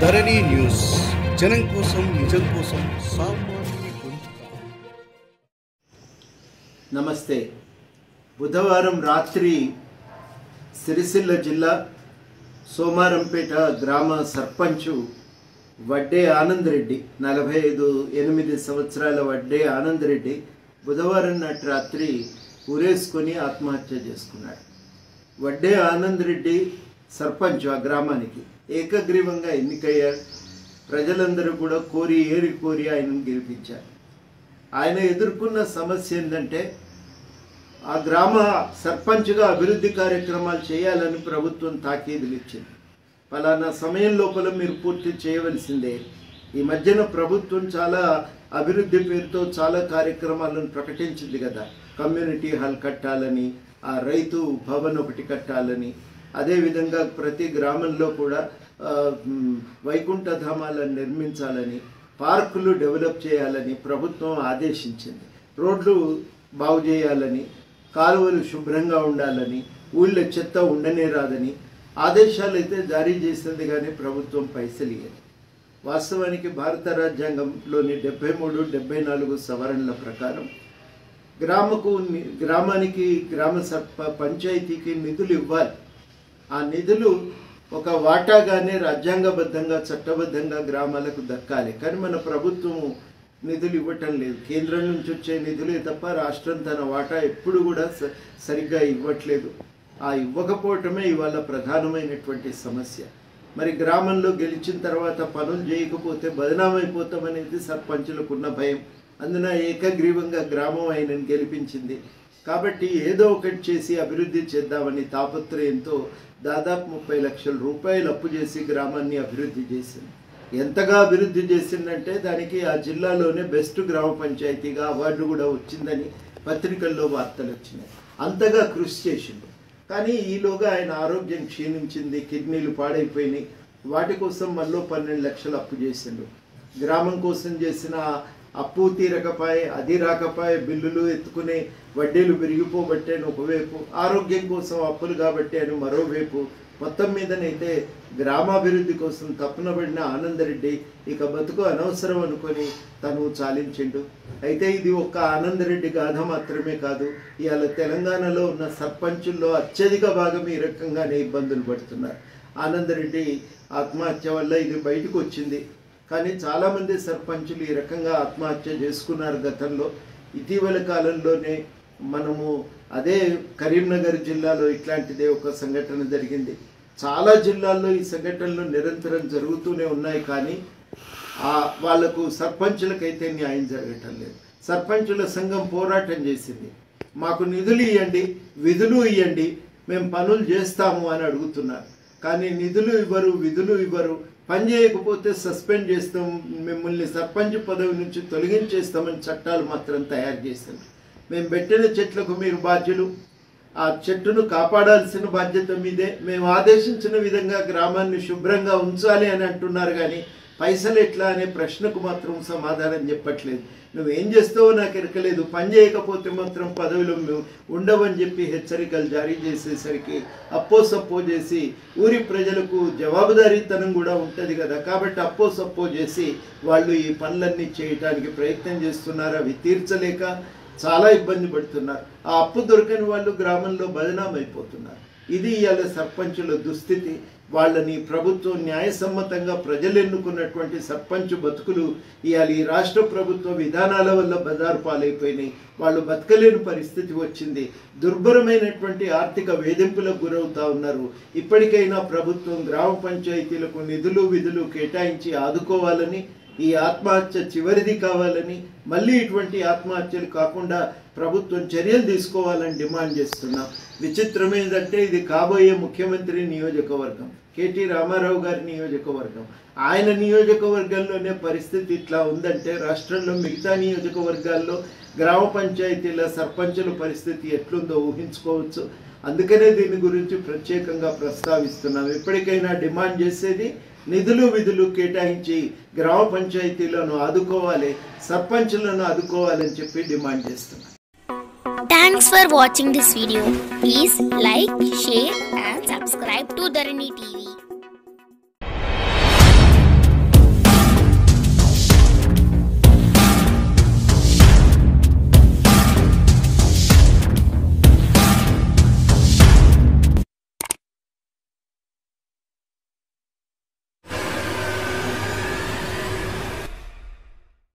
ధరణి news జనం కోసం నిజం కోసం సామాన్య గొంతుక నమస్తే బుధవారం రాత్రి సిరిసిల్ల జిల్లా సోమారంపేట గ్రామ సర్పంచు వడ్డే ఆనంద్ రెడ్డి నలభై ఐదు ఎనిమిది సంవత్సరాల వడ్డే ఆనంద్ రెడ్డి బుధవారం నాటి రాత్రి ఉరేసుకొని ఆత్మహత్య చేసుకున్నాడు వడ్డే ఆనంద్ రెడ్డి సర్పంచ్ ఆ గ్రామానికి ఏకగ్రీవంగా ఎన్నికయ్యాడు ప్రజలందరూ కూడా కోరి ఏరి కోరి ఆయనను గెలిపించారు ఆయన ఎదుర్కొన్న సమస్య ఏంటంటే ఆ గ్రామ సర్పంచ్గా అభివృద్ధి కార్యక్రమాలు చేయాలని ప్రభుత్వం తాకీదులు ఇచ్చింది ఫలానా సమయం లోపల మీరు పూర్తి చేయవలసిందే ఈ మధ్యన ప్రభుత్వం చాలా అభివృద్ధి పేరుతో చాలా కార్యక్రమాలను ప్రకటించింది కదా కమ్యూనిటీ హాల్ కట్టాలని ఆ రైతు భవన్ ఒకటి కట్టాలని అదేవిధంగా ప్రతి గ్రామంలో కూడా ఆ, మ్, వైకుంఠ ధామాలను నిర్మించాలని పార్కులు డెవలప్ చేయాలని ప్రభుత్వం ఆదేశించింది రోడ్లు బాగు చేయాలని కాలువలు శుభ్రంగా ఉండాలని ఊళ్ళో చెత్త ఉండనే రాదని ఆదేశాలు అయితే జారీ చేసింది కానీ ప్రభుత్వం పైసలు ఇయ్యదు వాస్తవానికి భారత రాజ్యాంగంలోని డెబ్బై మూడు డెబ్బై నాలుగు సవరణల ప్రకారం గ్రామకు ని- గ్రామానికి గ్రామ సర్ప పంచాయతీకి నిధులు ఇవ్వాలి ఆ నిధులు ఒక వాటాగానే రాజ్యాంగబద్ధంగా చట్టబద్ధంగా గ్రామాలకు దక్కాలి కానీ మన ప్రభుత్వం నిధులు ఇవ్వటం లేదు కేంద్రం నుంచి వచ్చే నిధులే తప్ప రాష్ట్రం తన వాటా ఎప్పుడు కూడా స- సరిగ్గా ఇవ్వట్లేదు ఆ ఇవ్వకపోవటమే ఇవాళ ప్రధానమైనటువంటి సమస్య మరి గ్రామంలో గెలిచిన తర్వాత పనులు చేయకపోతే బదనామైపోతామనేది సర్పంచులకు ఉన్న భయం అందున ఏకగ్రీవంగా గ్రామం ఆయనను గెలిపించింది కాబట్టి ఏదో ఒకటి చేసి అభివృద్ధి చేద్దామని తాపత్రయంతో దాదాపు ముప్పై లక్షల రూపాయలు అప్పు చేసి గ్రామాన్ని అభివృద్ధి చేసింది ఎంతగా అభివృద్ధి చేసిందంటే దానికి ఆ జిల్లాలోనే బెస్ట్ గ్రామ పంచాయతీగా అవార్డు కూడా వచ్చిందని పత్రికల్లో వార్తలు వచ్చినాయి అంతగా కృషి చేసిండు కానీ ఈలోగా ఆయన ఆరోగ్యం క్షీణించింది కిడ్నీలు పాడైపోయినాయి వాటి కోసం మళ్ళీ పన్నెండు లక్షలు అప్పు చేసిండు గ్రామం కోసం చేసిన అప్పు తీరకపాయే అది రాకపాయే బిల్లులు ఎత్తుకునే వడ్డీలు పెరిగిపోబట్టే అని ఒకవైపు ఆరోగ్యం కోసం అప్పులు కాబట్టి అని మరోవైపు మొత్తం మీదనైతే గ్రామాభివృద్ధి కోసం తప్పునబడిన ఆనందరెడ్డి ఇక బతుకు అనవసరం అనుకొని తను చాలించిండు అయితే ఇది ఒక్క ఆనందరెడ్డి గాథ మాత్రమే కాదు ఇవాళ తెలంగాణలో ఉన్న సర్పంచుల్లో అత్యధిక భాగం ఈ రకంగానే ఇబ్బందులు పడుతున్నారు ఆనందరెడ్డి ఆత్మహత్య వల్ల ఇది బయటకు వచ్చింది కానీ చాలామంది సర్పంచులు ఈ రకంగా ఆత్మహత్య చేసుకున్నారు గతంలో ఇటీవల కాలంలోనే మనము అదే కరీంనగర్ జిల్లాలో ఇట్లాంటిదే ఒక సంఘటన జరిగింది చాలా జిల్లాల్లో ఈ సంఘటనలు నిరంతరం జరుగుతూనే ఉన్నాయి కానీ ఆ వాళ్లకు సర్పంచులకైతే న్యాయం జరగటం లేదు సర్పంచుల సంఘం పోరాటం చేసింది మాకు నిధులు ఇవ్వండి విధులు ఇవ్వండి మేము పనులు చేస్తాము అని అడుగుతున్నారు కానీ నిధులు ఇవ్వరు విధులు ఇవ్వరు పని చేయకపోతే సస్పెండ్ చేస్తాం మిమ్మల్ని సర్పంచ్ పదవి నుంచి తొలగించేస్తామని చట్టాలు మాత్రం తయారు చేశారు మేము పెట్టిన చెట్లకు మీరు బాధ్యులు ఆ చెట్టును కాపాడాల్సిన బాధ్యత మీదే మేము ఆదేశించిన విధంగా గ్రామాన్ని శుభ్రంగా ఉంచాలి అని అంటున్నారు కానీ పైసలు ఎట్లా అనే ప్రశ్నకు మాత్రం సమాధానం చెప్పట్లేదు నువ్వేం చేస్తావో నాకు ఎరకలేదు పని చేయకపోతే మాత్రం పదవిలో మేము ఉండవని చెప్పి హెచ్చరికలు జారీ చేసేసరికి అప్పో సప్పో చేసి ఊరి ప్రజలకు జవాబుదారీతనం కూడా ఉంటుంది కదా కాబట్టి అప్పో సప్పో చేసి వాళ్ళు ఈ పనులన్నీ చేయటానికి ప్రయత్నం చేస్తున్నారు అవి తీర్చలేక చాలా ఇబ్బంది పడుతున్నారు ఆ అప్పు దొరకని వాళ్ళు గ్రామంలో బదనామైపోతున్నారు ఇది ఇవాళ సర్పంచుల దుస్థితి వాళ్ళని ప్రభుత్వం న్యాయసమ్మతంగా ప్రజలు ఎన్నుకున్నటువంటి సర్పంచ్ బతుకులు ఇవాళ ఈ రాష్ట్ర ప్రభుత్వ విధానాల వల్ల బజారు పాలైపోయినాయి వాళ్ళు బతకలేని పరిస్థితి వచ్చింది దుర్భరమైనటువంటి ఆర్థిక వేధింపులకు గురవుతా ఉన్నారు ఇప్పటికైనా ప్రభుత్వం గ్రామ పంచాయతీలకు నిధులు విధులు కేటాయించి ఆదుకోవాలని ఈ ఆత్మహత్య చివరిది కావాలని మళ్ళీ ఇటువంటి ఆత్మహత్యలు కాకుండా ప్రభుత్వం చర్యలు తీసుకోవాలని డిమాండ్ చేస్తున్నాం విచిత్రం ఏంటంటే ఇది కాబోయే ముఖ్యమంత్రి నియోజకవర్గం కేటీ రామారావు గారి నియోజకవర్గం ఆయన నియోజకవర్గంలోనే పరిస్థితి ఇట్లా ఉందంటే రాష్ట్రంలో మిగతా నియోజకవర్గాల్లో గ్రామ పంచాయతీల సర్పంచుల పరిస్థితి ఎట్లుందో ఊహించుకోవచ్చు అందుకనే దీని గురించి ప్రత్యేకంగా ప్రస్తావిస్తున్నాం ఎప్పటికైనా డిమాండ్ చేసేది నిధులు విధులు కేటాయించి గ్రామ పంచాయతీలను ఆదుకోవాలి సర్పంచులను ఆదుకోవాలని చెప్పి డిమాండ్ చేస్తున్నాం Thanks for watching this video. Please like, share and subscribe to Dharani TV.